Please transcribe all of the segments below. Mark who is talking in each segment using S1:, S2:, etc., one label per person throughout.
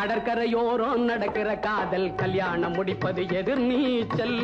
S1: கடற்கரையோரம் நடக்கிற காதல் கல்யாணம் முடிப்பது எதிர்நீச்சல்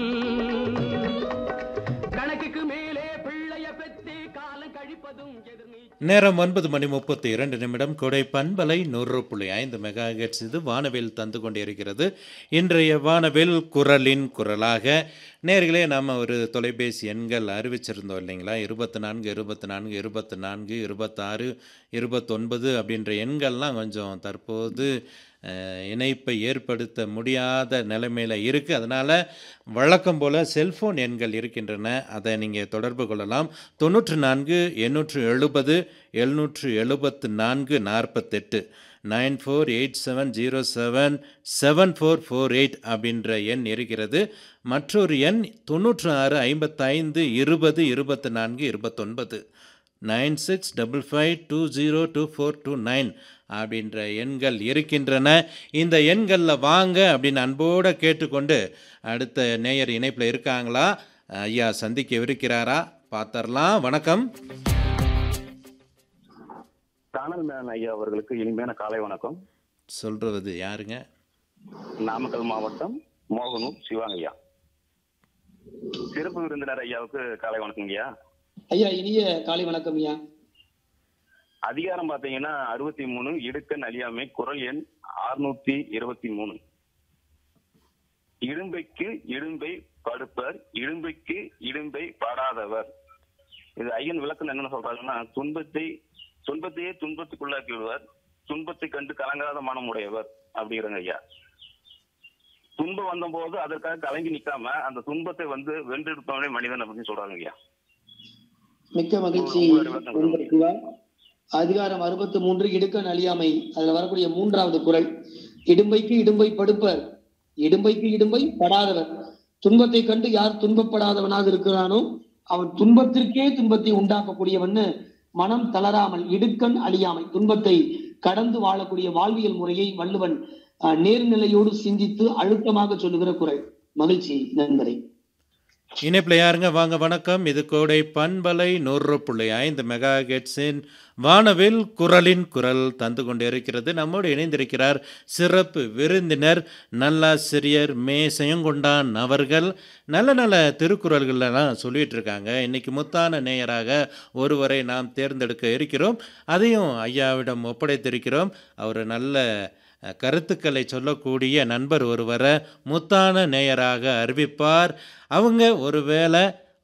S1: கணக்குக்கு மேலே பிள்ளைய பெற்று காலம் கழிப்பதும் எதிர்நீச்சல்
S2: நேரம் ஒன்பது மணி முப்பத்தி இரண்டு நிமிடம் கொடை பண்பலை நூறு புள்ளி ஐந்து மெகா ஹெர்ட்ஸ் இது வானவில் தந்து கொண்டிருக்கிறது இன்றைய வானவில் குரலின் குரலாக நேர்களே நாம் ஒரு தொலைபேசி எண்கள் அறிவிச்சிருந்தோம் இல்லைங்களா இருபத்தி நான்கு இருபத்தி நான்கு இருபத்தி நான்கு இருபத்தாறு இருபத்தொன்பது அப்படின்ற எண்கள்லாம் கொஞ்சம் தற்போது அஹ், இணைப்பை ஏற்படுத்த முடியாத நிலைமையில் இருக்குது அதனால் வழக்கம் போல் செல்ஃபோன் எண்கள் இருக்கின்றன அதை நீங்கள் தொடர்பு கொள்ளலாம் தொண்ணூற்று நான்கு எண்ணூற்று எழுபது எழுநூற்று எழுபத்து நான்கு நாற்பத்தெட்டு nine four eight seven zero seven seven four four eight அப்படின்ற எண் இருக்கிறது மற்றொரு எண் தொண்ணூற்று ஆறு ஐம்பத்தைந்து இருபது இருபத்து நான்கு இருபத்தொன்பது nine six double five two zero two four two nine அப்படின்ற எண்கள் இருக்கின்றன இந்த எண்களில் வாங்க அப்படின்னு அன்போடு கேட்டுக்கொண்டு அடுத்த நேயர் இணைப்பில் இருக்காங்களா ஐயா சந்திக்க இருக்கிறாரா பார்த்தரலாம் வணக்கம்
S3: கானல் மேன் ஐயா அவர்களுக்கு இனிமையான காலை வணக்கம்
S2: சொல்கிறது யாருங்க
S3: நாமக்கல் மாவட்டம் மோகனூர் சிவாங்க ஐயா சிறப்பு விருந்தினர் ஐயாவுக்கு காலை வணக்கம் ஐயா
S4: ஐயா இனிய காலை வணக்கம் ஐயா
S3: அதிகாரம் பாத்தீங்கன்னா அறுபத்தி மூணு இடுக்கன் அழியாமை குரல் எண் அறுநூத்தி இருபத்தி மூணு இடும்பைக்கு இடும்பை படுப்பர் இடும்பைக்கு இடும்பை பாடாதவர் இது ஐயன் விளக்கம் என்ன சொல்றாங்கன்னா துன்பத்தை துன்பத்தையே துன்பத்துக்குள்ளாக்கி விடுவார் துன்பத்தை கண்டு கலங்காத மனம் உடையவர் அப்படிங்கிறாங்க ஐயா துன்பம் வந்தபோது அதற்காக கலங்கி நிக்காம அந்த துன்பத்தை வந்து வென்றெடுப்பவனே மனிதன் அப்படின்னு சொல்றாங்க ஐயா
S4: மிக்க மகிழ்ச்சி நண்பர் சிவா அதிகாரம் அறுபத்தி மூன்று இடுக்கன் அழியாமை அதுல வரக்கூடிய மூன்றாவது குரல் இடும்பைக்கு இடும்பை படுப்பர் இடும்பைக்கு இடும்பை படாதவர் துன்பத்தை கண்டு யார் துன்பப்படாதவனாக இருக்கிறானோ அவன் துன்பத்திற்கே துன்பத்தை உண்டாக்கக்கூடியவன்னு மனம் தளராமல் இடுக்கண் அழியாமை துன்பத்தை கடந்து வாழக்கூடிய வாழ்வியல் முறையை வள்ளுவன் அஹ், நேர்நிலையோடு சிந்தித்து அழுத்தமாக சொல்லுகிற குரல் மகிழ்ச்சி நண்பரை
S2: இணைப்பில் யாருங்க வாங்க வணக்கம் இது கோடை பண்பலை நூறு புள்ளி ஐந்து மெகா ஹெட்ஸின் வானவில் குரலின் குரல் தந்து கொண்டிருக்கிறது நம்மோடு இணைந்திருக்கிறார் சிறப்பு விருந்தினர் நல்லாசிரியர் மே செயங்கொண்டான் அவர்கள் நல்ல நல்ல திருக்குறள்களெல்லாம் சொல்லிட்டு இருக்காங்க இன்னைக்கு முத்தான நேயராக ஒருவரை நாம் தேர்ந்தெடுக்க இருக்கிறோம் அதையும் ஐயாவிடம் ஒப்படைத்திருக்கிறோம் அவர் நல்ல அஹ், கருத்துக்களை சொல்லக்கூடிய நண்பர் ஒருவரை முத்தான நேயராக அறிவிப்பார் அவங்க ஒருவேளை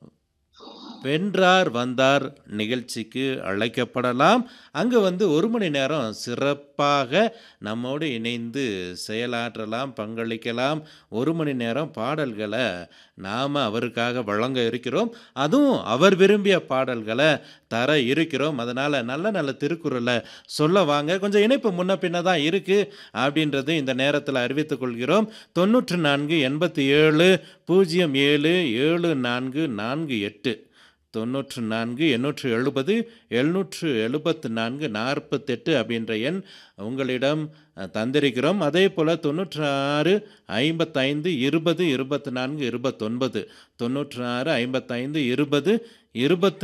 S2: வென்றார் வந்தார் நிகழ்ச்சிக்கு அழைக்கப்படலாம் அங்கே வந்து ஒரு மணி நேரம் சிறப்பாக நம்மோடு இணைந்து செயலாற்றலாம் பங்களிக்கலாம் ஒரு மணி நேரம் பாடல்களை நாம் அவருக்காக வழங்க இருக்கிறோம் அதுவும் அவர் விரும்பிய பாடல்களை தர இருக்கிறோம் அதனால் நல்ல நல்ல திருக்குறளை சொல்ல வாங்க கொஞ்சம் இணைப்பு முன்ன பின்ன தான் இருக்குது அப்படின்றது இந்த நேரத்தில் அறிவித்துக் கொள்கிறோம் தொண்ணூற்று நான்கு எண்பத்தி ஏழு பூஜ்ஜியம் ஏழு ஏழு நான்கு நான்கு எட்டு தொண்ணூற்று நான்கு எண்ணூற்று எழுபது எழுநூற்று எழுபத்து நான்கு நாற்பத்தெட்டு அப்படின்ற எண் உங்களிடம் அஹ், தந்திருக்கிறோம் அதே போல் தொண்ணூற்று ஆறு ஐம்பத்தைந்து இருபது இருபத்தி நான்கு இருபத்தொன்பது தொண்ணூற்று ஆறு ஐம்பத்தைந்து இருபது இருபத்து